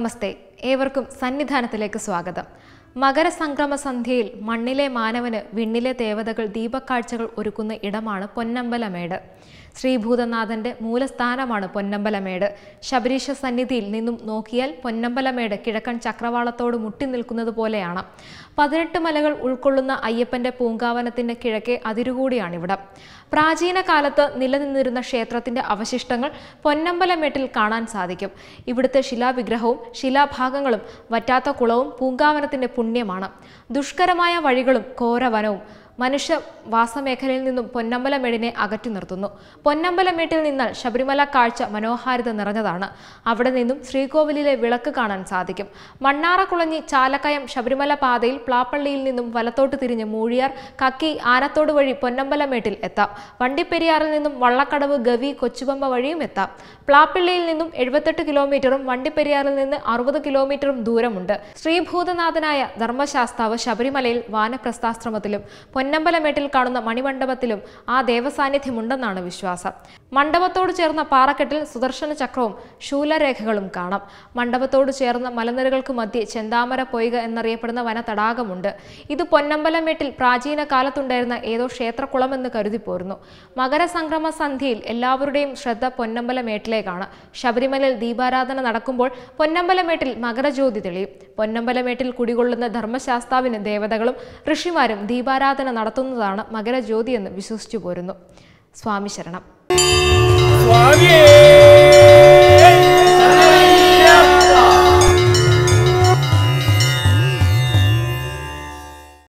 നമസ്തേ ഏവർക്കും സന്നിധാനത്തിലേക്ക് സ്വാഗതം മകരസംക്രമ സന്ധ്യയിൽ മണ്ണിലെ മാനവന് വിണ്ണിലെ ദേവതകൾ ദീപക്കാഴ്ചകൾ ഒരുക്കുന്ന ഇടമാണ് പൊന്നമ്പലമേട് ശ്രീഭൂതനാഥന്റെ മൂലസ്ഥാനമാണ് പൊന്നമ്പലമേട് ശബരീശ സന്നിധിയിൽ നിന്നും നോക്കിയാൽ പൊന്നമ്പലമേട് കിഴക്കൻ ചക്രവാളത്തോട് മുട്ടി നിൽക്കുന്നത് പോലെയാണ് പതിനെട്ട് മലകൾ ഉൾക്കൊള്ളുന്ന അയ്യപ്പന്റെ പൂങ്കാവനത്തിന്റെ കിഴക്കേ അതിരുകൂടിയാണിവിടം പ്രാചീന കാലത്ത് നിലനിന്നിരുന്ന ക്ഷേത്രത്തിന്റെ അവശിഷ്ടങ്ങൾ പൊന്നമ്പലമേട്ടിൽ കാണാൻ സാധിക്കും ഇവിടുത്തെ ശിലാവിഗ്രഹവും ശിലാഭാഗങ്ങളും വറ്റാത്ത കുളവും പൂങ്കാവനത്തിന്റെ പുണ്യമാണ് ദുഷ്കരമായ വഴികളും ഘോരവനവും മനുഷ്യ വാസമേഖലയിൽ നിന്നും പൊന്നമ്പലമേടിനെ അകറ്റി നിർത്തുന്നു പൊന്നമ്പലമേട്ടിൽ നിന്നാൽ ശബരിമല കാഴ്ച മനോഹാരിത നിറഞ്ഞതാണ് അവിടെ നിന്നും ശ്രീകോവിലിലെ വിളക്ക് കാണാൻ സാധിക്കും മണ്ണാറക്കുളഞ്ഞി ചാലക്കയം ശബരിമല പാതയിൽ പ്ലാപ്പള്ളിയിൽ നിന്നും വലത്തോട്ട് തിരിഞ്ഞ് മൂഴിയാർ കക്കി ആനത്തോട് വഴി പൊന്നമ്പലമേട്ടിൽ എത്താം വണ്ടിപ്പെരിയാറിൽ നിന്നും വള്ളക്കടവ് ഗവി കൊച്ചുപമ്പ വഴിയും എത്താം പ്ലാപ്പിള്ളിയിൽ നിന്നും എഴുപത്തെട്ട് കിലോമീറ്ററും വണ്ടിപ്പെരിയാറിൽ നിന്ന് അറുപത് കിലോമീറ്ററും ദൂരമുണ്ട് ശ്രീഭൂതനാഥനായ ധർമ്മശാസ്താവ് ശബരിമലയിൽ വാനപ്രസ്ഥാശ്രമത്തിലും പൊന്നമ്പലമേട്ടിൽ കാണുന്ന മണിമണ്ഡപത്തിലും ആ ദേവസാന്നിധ്യമുണ്ടെന്നാണ് വിശ്വാസം മണ്ഡപത്തോട് ചേർന്ന പാറക്കെട്ടിൽ സുദർശന ചക്രവും ശൂലരേഖകളും കാണാം മണ്ഡപത്തോട് ചേർന്ന മലനിരകൾക്ക് മധ്യേ ചെന്താമര പൊയ്ക എന്നറിയപ്പെടുന്ന വന തടാകമുണ്ട് ഇത് പൊന്നമ്പലമേട്ടിൽ പ്രാചീന കാലത്തുണ്ടായിരുന്ന ഏതോ ക്ഷേത്രക്കുളമെന്ന് കരുതിപ്പോരുന്നു മകരസംക്രമ സന്ധ്യയിൽ എല്ലാവരുടെയും ശ്രദ്ധ പൊന്നമ്പലമേട്ടിലേക്കാണ് ശബരിമലയിൽ ദീപാരാധന നടക്കുമ്പോൾ പൊന്നമ്പലമേട്ടിൽ മകരജ്യോതി തെളിയും പൊന്നമ്പലമേട്ടിൽ കുടികൊള്ളുന്ന ധർമ്മശാസ്താവിന് ദേവതകളും ഋഷിമാരും ദീപാരാധന നടത്തുന്നതാണ് മകരജ്യോതി എന്ന് വിശ്വസിച്ചു പോരുന്നു സ്വാമി ശരണം സ്വാമിയേ